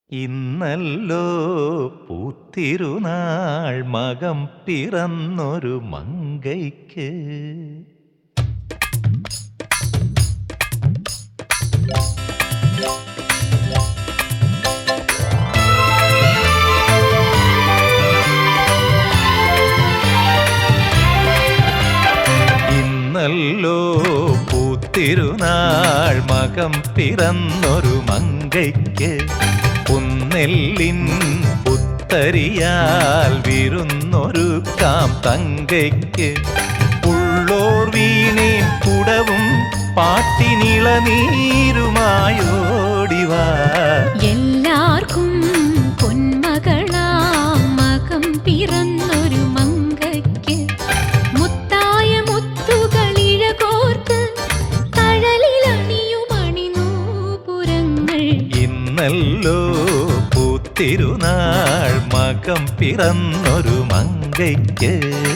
ഇന്നല്ലോ പൂത്തിരുനാൾ മകം പിറന്നൊരു മങ്കൈക്ക് ഇന്നല്ലോ പൂത്തിരുനാൾ മകം പിറന്നൊരു മങ്കയ്ക്ക് പുന്നെല്ലിൻ പുത്തരിയാൽ വിരുന്നൊരു കാം തങ്കയ്ക്ക് ഉള്ളോർ വീണേം കുടവും പാട്ടിനിളനീരുമായോടിവാ എല്ലാവർക്കും പൊന്മകളാം മകം പിറന്നൊരു മങ്കയ്ക്ക് മുത്തായ മുത്തുകളിഴ കോർത്ത് തഴലിലണിയും അണിനൂപുരങ്ങൾ ഇന്നല്ലോ പൂത്തിരുനാൾ മകം പിറന്നൊരു മങ്കയ്ക്ക്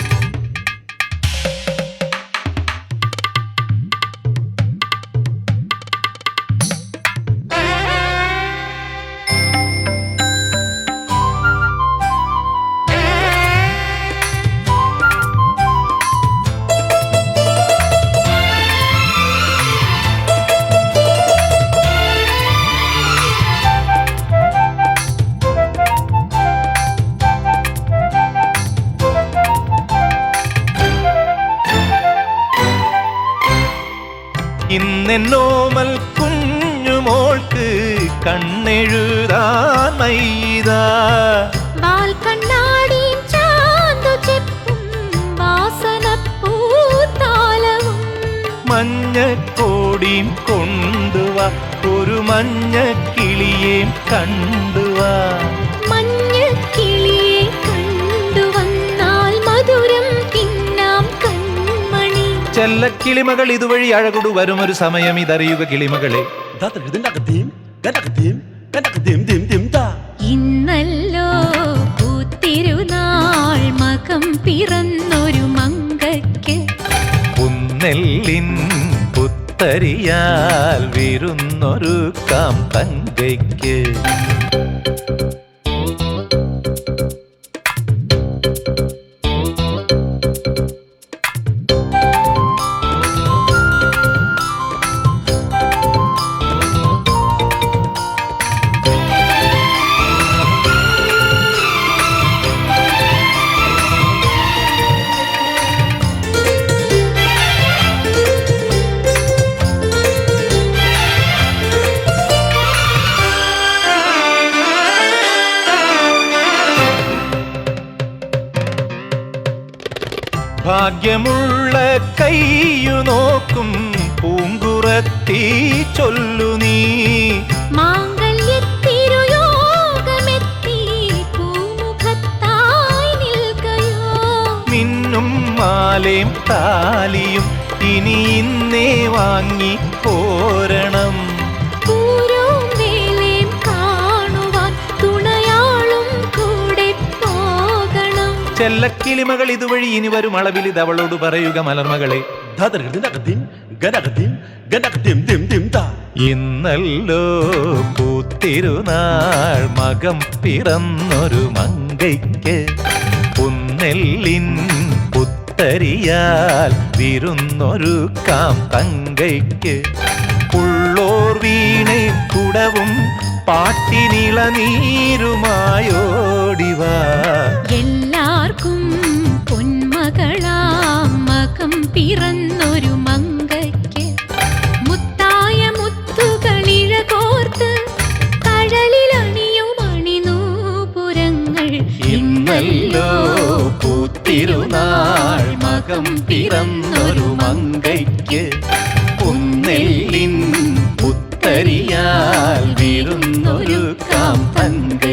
ഇന്നെന്നോമൽ കുഞ്ഞുമോൾക്ക് കണ്ണെഴുതാൻ മൈതാ വാൽ കണ്ണാടിയും ചാന്തു ചെപ്പും വാസനപ്പൂത്താലവും മഞ്ഞക്കോടിയും കൊണ്ടുവാ ഒരു മഞ്ഞ കിളിയേം കണ്ടുവാ മഞ്ഞക്കിളിയെ കണ്ടുവന്നാൽ മധുരം തിന്നാം കൺമണി ചെല്ലക്കിളിമകൾ ഇതുവഴി അഴകൊടു വരുമൊരു സമയം ഇതറിയുക കിളിമകളെ ഇന്നല്ലോ പൂത്തിരുനാൾ മകം പിറന്നൊരു മങ്കയ്ക്ക് പുന്നെല്ലിൻ പുത്തരിയാൽ വിരുന്നൊരു കാം തങ്കയ്ക്ക് ഭാഗ്യമുള്ള കയ്യു നോക്കും പൂങ്കുറത്തി ചൊല്ലു നീ മാംഗല്യത്തിരുയോഗമെത്തി പൂമുഖത്തായി നിൽക്കയോ മിന്നും മാലേം താലിയും ഇനി ഇന്നേ വാങ്ങി പോരണം പൂരവും വേലയും കാണുവാൻ തുണയാളും കൂടെ പോകണം ചെല്ലക്കിളിമകൾ ഇതുവഴി ഇനി വരും അളവിൽ ഇത് അവളോട് പറയുക മലർമകളെ ഇന്നല്ലോ പൂത്തിരുനാൾ മകം പിറന്നൊരു മങ്കയ്ക്ക് പുന്നെല്ലിൻ പുത്തരിയാൽ വിരുന്നൊരു കാം തങ്കയ്ക്ക് ഉള്ളോർ വീണേ കുടവും പാട്ടിനിളനീരുമായോടിവാ എല്ലാവർക്കും പൊന്മകളാം മകം പിറന്നൊരു മങ്കയ്ക്ക് മുത്തായ മുത്തുകളിഴ കോർത്ത് കഴലിലണിയും അണിനൂപുരങ്ങൾ ഇന്നല്ലോ പൂത്തിരുനാൾ മകം പിറന്നൊരു മങ്കയ്ക്ക് പുന്നെല്ലിൻ പുത്തരിയാൽ വിരുന്നൊരു കാം തങ്കയ്ക്ക്